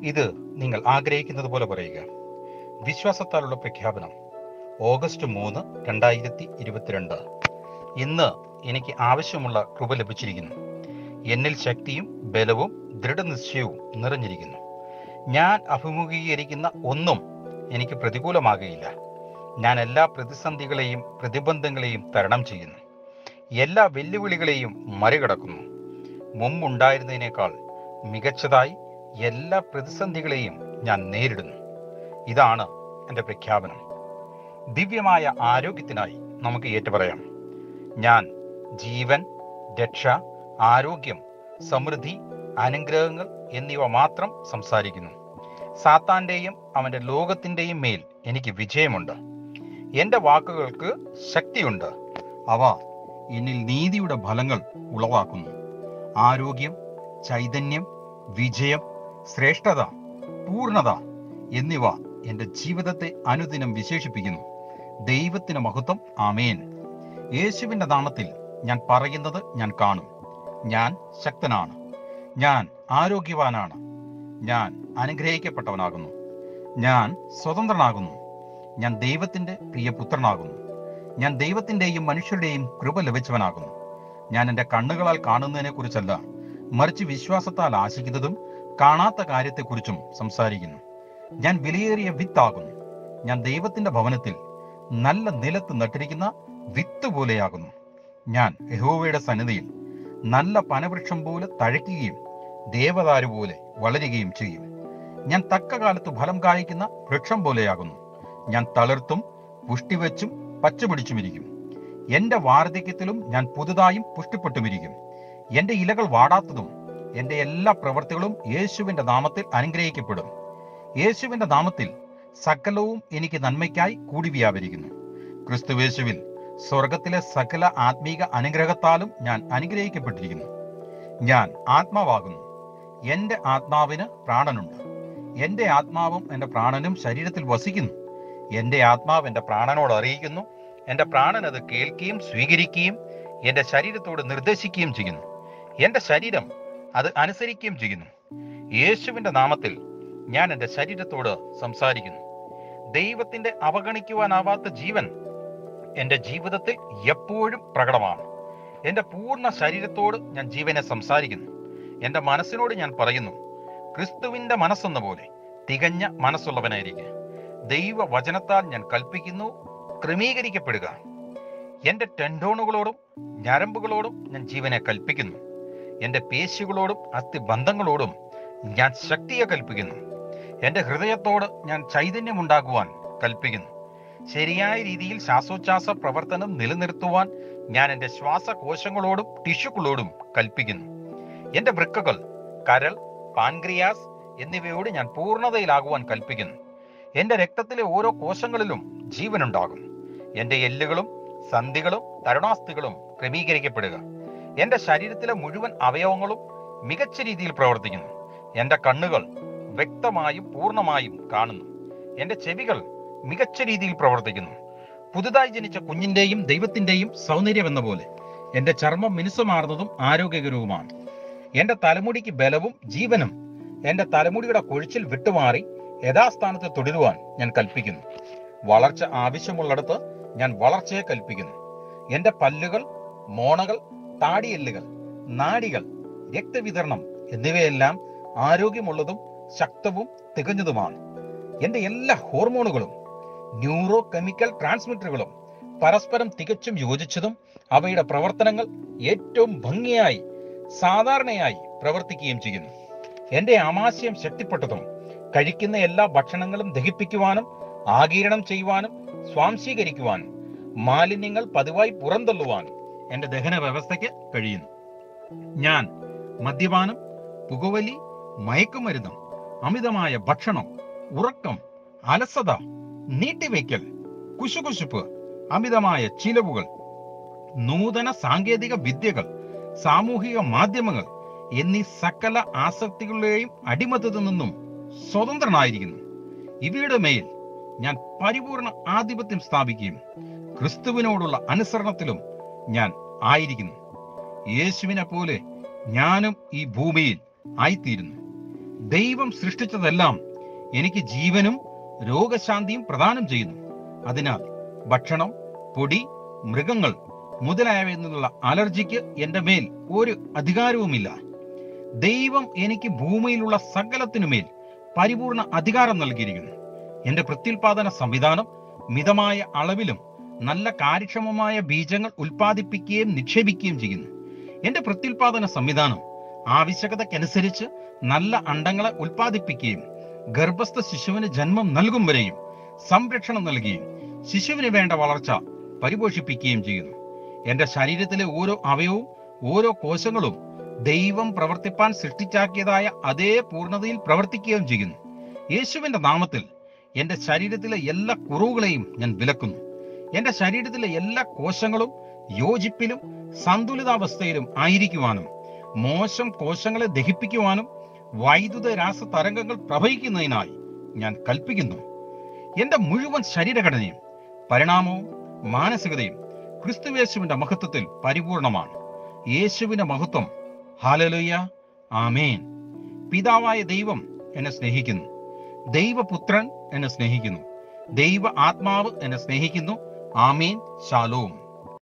ഇത് നിങ്ങൾ ആഗ്രഹിക്കുന്നത് പോലെ പറയുക വിശ്വാസത്താലുള്ള പ്രഖ്യാപനം ഓഗസ്റ്റ് മൂന്ന് രണ്ടായിരത്തി ഇരുപത്തിരണ്ട് ഇന്ന് എനിക്ക് ആവശ്യമുള്ള കൃപ ലഭിച്ചിരിക്കുന്നു എന്നിൽ ശക്തിയും ബലവും ദൃഢനിശ്ചയവും നിറഞ്ഞിരിക്കുന്നു ഞാൻ അഭിമുഖീകരിക്കുന്ന ഒന്നും എനിക്ക് പ്രതികൂലമാകുകയില്ല ഞാൻ എല്ലാ പ്രതിസന്ധികളെയും പ്രതിബന്ധങ്ങളെയും തരണം ചെയ്യുന്നു എല്ലാ വെല്ലുവിളികളെയും മറികടക്കുന്നു മുമ്പുണ്ടായിരുന്നതിനേക്കാൾ മികച്ചതായി എല്ലാ പ്രതിസന്ധികളെയും ഞാൻ നേരിടുന്നു ഇതാണ് എൻ്റെ പ്രഖ്യാപനം ദിവ്യമായ ആരോഗ്യത്തിനായി നമുക്ക് ഏറ്റുപറയാം ഞാൻ ജീവൻ രക്ഷ ആരോഗ്യം സമൃദ്ധി അനുഗ്രഹങ്ങൾ എന്നിവ മാത്രം സംസാരിക്കുന്നു സാത്താന്റെയും അവന്റെ ലോകത്തിന്റെയും മേൽ എനിക്ക് വിജയമുണ്ട് എന്റെ വാക്കുകൾക്ക് ശക്തിയുണ്ട് അവ എന്നിൽ നീതിയുടെ ഫലങ്ങൾ ഉളവാക്കുന്നു ആരോഗ്യം ചൈതന്യം വിജയം ശ്രേഷ്ഠത പൂർണ്ണത എന്നിവ എന്റെ ജീവിതത്തെ അനുദിനം വിശേഷിപ്പിക്കുന്നു ദൈവത്തിന് മഹത്വം ആമേൻ യേശുവിന്റെ നാമത്തിൽ ഞാൻ പറയുന്നത് ഞാൻ കാണും ഞാൻ ശക്തനാണ് ഞാൻ ആരോഗ്യവാനാണ് ഞാൻ അനുഗ്രഹിക്കപ്പെട്ടവനാകുന്നു ഞാൻ സ്വതന്ത്രനാകുന്നു ഞാൻ ദൈവത്തിന്റെ പ്രിയപുത്രനാകുന്നു ഞാൻ ദൈവത്തിന്റെയും മനുഷ്യരുടെയും കൃപ ലഭിച്ചവനാകുന്നു ഞാൻ എൻ്റെ കണ്ണുകളാൽ കാണുന്നതിനെ കുറിച്ചല്ല മറിച്ച് വിശ്വാസത്താൽ ആശിക്കുന്നതും കാണാത്ത കാര്യത്തെക്കുറിച്ചും സംസാരിക്കുന്നു ഞാൻ വിലയേറിയ വിത്താകുന്നു ഞാൻ ദൈവത്തിന്റെ ഭവനത്തിൽ നല്ല നിലത്ത് നട്ടിരിക്കുന്ന വിത്ത് പോലെയാകുന്നു ഞാൻ യഹോവയുടെ സന്നിധിയിൽ നല്ല പനവൃക്ഷം പോലെ തഴയ്ക്കുകയും ദേവദാരു പോലെ വളരുകയും ചെയ്യും ഞാൻ തക്ക കാലത്ത് ഫലം കായ്ക്കുന്ന വൃക്ഷം പോലെയാകുന്നു ഞാൻ തളിർത്തും പുഷ്ടിവെച്ചും പച്ചപിടിച്ചുമിരിക്കും എന്റെ വാർദ്ധക്യത്തിലും ഞാൻ പുതുതായും പുഷ്ടിപ്പെട്ടുമിരിക്കും എന്റെ ഇലകൾ വാടാത്തതും എന്റെ എല്ലാ പ്രവൃത്തികളും യേശുവിന്റെ നാമത്തിൽ അനുഗ്രഹിക്കപ്പെടും യേശുവിന്റെ നാമത്തിൽ സകലവും എനിക്ക് നന്മയ്ക്കായി കൂടി വ്യാപരിക്കുന്നു ക്രിസ്തുവേശുവിൽ സ്വർഗത്തിലെ സകല ആത്മീക അനുഗ്രഹത്താലും ഞാൻ അനുഗ്രഹിക്കപ്പെട്ടിരിക്കുന്നു ഞാൻ ആത്മാവാകുന്നു എന്റെ ആത്മാവിന് പ്രാണനുണ്ട് എന്റെ ആത്മാവും എന്റെ പ്രാണനും ശരീരത്തിൽ വസിക്കുന്നു എന്റെ ആത്മാവ് എന്റെ പ്രാണനോട് അറിയിക്കുന്നു എന്റെ പ്രാണൻ അത് കേൾക്കുകയും സ്വീകരിക്കുകയും എന്റെ ശരീരത്തോട് നിർദ്ദേശിക്കുകയും ചെയ്യുന്നു എന്റെ ശരീരം അത് അനുസരിക്കുകയും ചെയ്യുന്നു യേശുവിന്റെ നാമത്തിൽ ഞാൻ എന്റെ ശരീരത്തോട് സംസാരിക്കുന്നു ദൈവത്തിന്റെ അവഗണിക്കുവാനാവാത്ത ജീവൻ എന്റെ ജീവിതത്തിൽ എപ്പോഴും പ്രകടമാണ് എന്റെ പൂർണ്ണ ശരീരത്തോട് ഞാൻ ജീവനെ സംസാരിക്കുന്നു എന്റെ മനസ്സിനോട് ഞാൻ പറയുന്നു ക്രിസ്തുവിന്റെ മനസ്സെന്ന പോലെ തികഞ്ഞ മനസ്സുള്ളവനായിരിക്കെ ദൈവ വചനത്താൽ ഞാൻ കൽപ്പിക്കുന്നു ക്രമീകരിക്കപ്പെടുക എന്റെ ടെൻഡോണുകളോടും ഞരമ്പുകളോടും ഞാൻ ജീവനെ കൽപ്പിക്കുന്നു എന്റെ പേശികളോടും അസ്ഥിബന്ധങ്ങളോടും ഞാൻ ശക്തിയെ കൽപ്പിക്കുന്നു എന്റെ ഹൃദയത്തോട് ഞാൻ ചൈതന്യമുണ്ടാകുവാൻ കൽപ്പിക്കുന്നു ശരിയായ രീതിയിൽ ശ്വാസോച്ഛ്വാസ പ്രവർത്തനം നിലനിർത്തുവാൻ ഞാൻ എന്റെ ശ്വാസകോശങ്ങളോടും ടിഷ്യൂകളോടും കൽപ്പിക്കുന്നു എന്റെ വൃക്കകൾ കരൾ പാൻക്രിയാസ് എന്നിവയോട് ഞാൻ പൂർണ്ണതയിലാകുവാൻ കൽപ്പിക്കുന്നു എന്റെ രക്തത്തിലെ ഓരോ കോശങ്ങളിലും ജീവനുണ്ടാകും എന്റെ എല്ലുകളും സന്ധികളും തരുണാസ്ഥികളും ക്രമീകരിക്കപ്പെടുക എന്റെ ശരീരത്തിലെ മുഴുവൻ അവയവങ്ങളും മികച്ച രീതിയിൽ പ്രവർത്തിക്കുന്നു എന്റെ കണ്ണുകൾ വ്യക്തമായും പൂർണ്ണമായും കാണുന്നു എന്റെ ചെവികൾ മികച്ച രീതിയിൽ പ്രവർത്തിക്കുന്നു പുതുതായി ജനിച്ച കുഞ്ഞിന്റെയും ദൈവത്തിന്റെയും സൗന്ദര്യം എന്ന പോലെ എന്റെ ചർമ്മം മിനുസമാർന്നതും ആരോഗ്യകരവുമാണ് എന്റെ തലമുടിക്ക് ബലവും ജീവനും എന്റെ തലമുടിയുടെ കൊഴിച്ചിൽ വിട്ടുമാറി യഥാസ്ഥാനത്ത് തുടരുവാൻ ഞാൻ കൽപ്പിക്കുന്നു വളർച്ച ആവശ്യമുള്ളിടത്ത് ഞാൻ വളർച്ചയെ കൽപ്പിക്കുന്നു എന്റെ പല്ലുകൾ മോണകൾ താടിയെല്ലുകൾ നാഡികൾ രക്തവിതരണം എന്നിവയെല്ലാം ആരോഗ്യമുള്ളതും ശക്തവും തികഞ്ഞതുമാണ് എന്റെ എല്ലാ ഹോർമോണുകളും ന്യൂറോ കെമിക്കൽ ട്രാൻസ്മിറ്ററുകളും പരസ്പരം തികച്ചും യോജിച്ചതും അവയുടെ പ്രവർത്തനങ്ങൾ ഏറ്റവും ഭംഗിയായി സാധാരണയായി പ്രവർത്തിക്കുകയും ചെയ്യുന്നു എന്റെ ആമാശയം ശക്തിപ്പെട്ടതും കഴിക്കുന്ന എല്ലാ ഭക്ഷണങ്ങളും ദഹിപ്പിക്കുവാനും ആഗീരണം ചെയ്യുവാനും സ്വാംശീകരിക്കുവാനും മാലിന്യങ്ങൾ പതിവായി പുറന്തള്ളുവാനും എന്റെ ദഹന വ്യവസ്ഥയ്ക്ക് കഴിയുന്നു ഞാൻ മദ്യപാനം പുകവലി മയക്കുമരുന്ന് അമിതമായ ഭക്ഷണം ഉറക്കം അലസത നീട്ടിവെക്കൽ കുശുകുശുപ്പ് അമിതമായ ചിലവുകൾ നൂതന സാങ്കേതിക വിദ്യകൾ സാമൂഹിക മാധ്യമങ്ങൾ എന്നീ സകല ആസക്തികളുടെയും അടിമത്തത്തിൽ നിന്നും സ്വതന്ത്രനായിരിക്കുന്നു ഇവയുടെ മേൽ ഞാൻ പരിപൂർണ ആധിപത്യം സ്ഥാപിക്കുകയും ക്രിസ്തുവിനോടുള്ള അനുസരണത്തിലും ഞാൻ ആയിരിക്കുന്നു യേശുവിനെ പോലെ ഞാനും ഈ ഭൂമിയിൽ ആയിത്തീരുന്നു ദൈവം സൃഷ്ടിച്ചതെല്ലാം എനിക്ക് ജീവനും രോഗശാന്തിയും പ്രദാനം ചെയ്യുന്നു അതിനാൽ ഭക്ഷണം പൊടി മൃഗങ്ങൾ മുതലായവയിൽ നിന്നുള്ള അലർജിക്ക് എന്റെ മേൽ ഒരു അധികാരവുമില്ല ദൈവം എനിക്ക് ഭൂമിയിലുള്ള സകലത്തിനുമേൽ പരിപൂർണ അധികാരം നൽകിയിരിക്കുന്നു എന്റെ പ്രത്യുൽപാദന സംവിധാനം മിതമായ അളവിലും നല്ല കാര്യക്ഷമമായ ബീജങ്ങൾ ഉൽപ്പാദിപ്പിക്കുകയും നിക്ഷേപിക്കുകയും ചെയ്യുന്നു എന്റെ പ്രത്യുൽപാദന സംവിധാനം ആവശ്യകതയ്ക്കനുസരിച്ച് നല്ല അണ്ടങ്ങളെ ഉൽപ്പാദിപ്പിക്കുകയും ഗർഭസ്ഥ ശിശുവിന് ജന്മം നൽകും വരെയും സംരക്ഷണം നൽകുകയും ശിശുവിന് വേണ്ട വളർച്ച പരിപോഷിപ്പിക്കുകയും ചെയ്യുന്നു എന്റെ ശരീരത്തിലെ ഓരോ അവയവും ഓരോ കോശങ്ങളും ദൈവം പ്രവർത്തിപ്പാൻ സൃഷ്ടിച്ചാക്കിയതായ അതേ പൂർണ്ണതയിൽ പ്രവർത്തിക്കുകയും ചെയ്യുന്നു യേശുവിന്റെ നാമത്തിൽ എന്റെ ശരീരത്തിലെ എല്ലാ കുറവുകളെയും ഞാൻ വിലക്കുന്നു എന്റെ ശരീരത്തിലെ എല്ലാ കോശങ്ങളും യോജിപ്പിലും സന്തുലിതാവസ്ഥയിലും ആയിരിക്കുവാനും മോശം കോശങ്ങളെ ദഹിപ്പിക്കുവാനും വൈദ്യുത രാസ തരംഗങ്ങൾ പ്രവഹിക്കുന്നതിനായി ഞാൻ കൽപ്പിക്കുന്നു എന്റെ മുഴുവൻ ശരീരഘടനയും പരിണാമവും മാനസികതയും ക്രിസ്തുവേശുവിന്റെ മഹത്വത്തിൽ പരിപൂർണമാണ് യേശുവിന്റെ മഹത്വം ഹാലലുയ്യ ആമേൻ പിതാവായ ദൈവം എന്നെ സ്നേഹിക്കുന്നു ദൈവപുത്രൻ എന്നെ സ്നേഹിക്കുന്നു ദൈവ ആത്മാവ് എന്നെ സ്നേഹിക്കുന്നു ആമേൻ ശാലോം